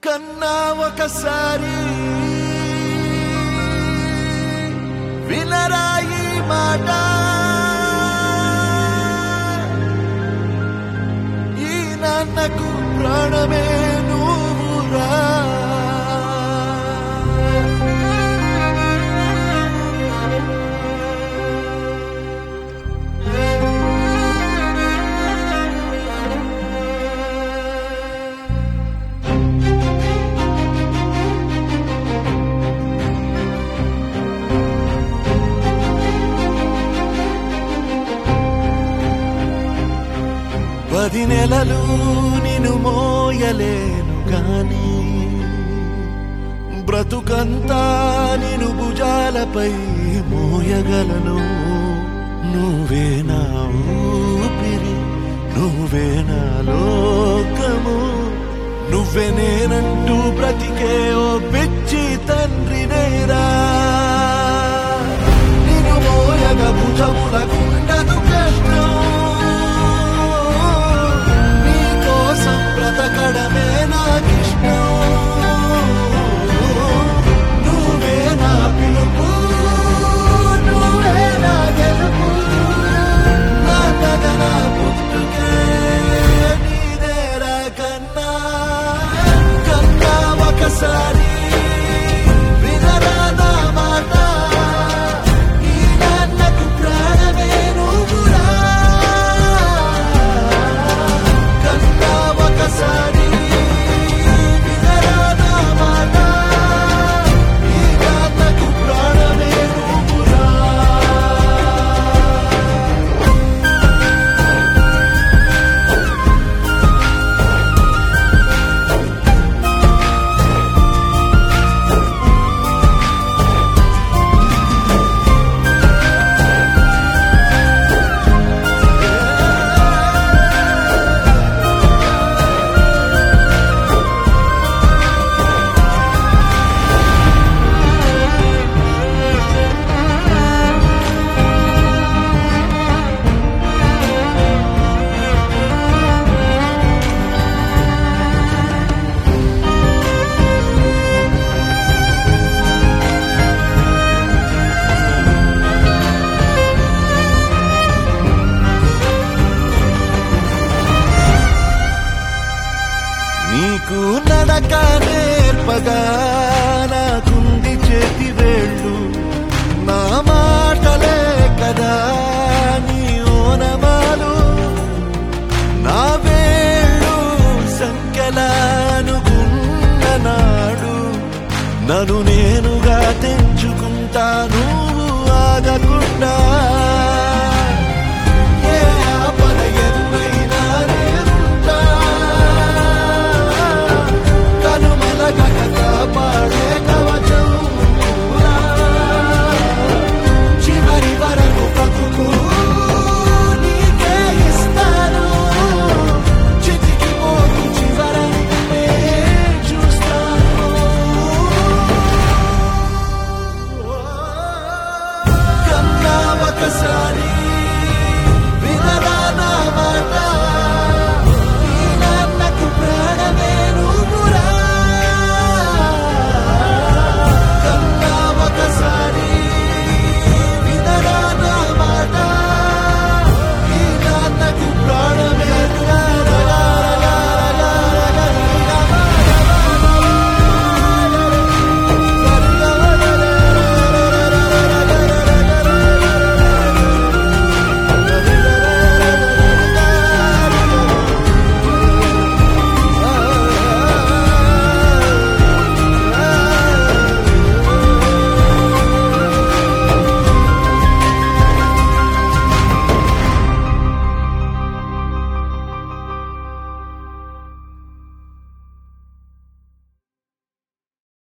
కన్నా ఒకసారి వినరాయి మాట ఈ నాన్నకు ప్రాణమే నువ్వురా పది నెలలు నిన్ను మోయలేను గాని బ్రతుకంతా నిన్ను భుజాలపై మోయగలను నువ్వే నా ఊపిరి నువ్వే నా లోకము నువ్వే నేనంటూ బ్రతికే ఓ పిచ్చి తండ్రి నేరా నిన్ను మోయగ భుజములకుండదు కష్టం నీ కోసం బ్రతకడమే నాకిష్టం నువ్వే నా పిలుపు నువ్వే నా గెలుపు నా కథ నా పుట్టుకే నీదేరా కన్నా కన్నా ఒకసారి వినరా నా మాట ఈ నాన్నకు ప్రాణమే నువ్వురా కన్నా ఒకసారి వినరా నా మాట ఈ నాన్నకు ప్రాణమే నువ్వురా నీకు నడక నేర్పగా నాకుంది చేతి వేళ్ళు నా మాటలే కదా నీ ఓనమాలు నా వేళ్ళు సంఖ్యలానుకున్న నాడు నన్ను నేనుగా తెంచుకుంటా నువ్వు ఆగకుండా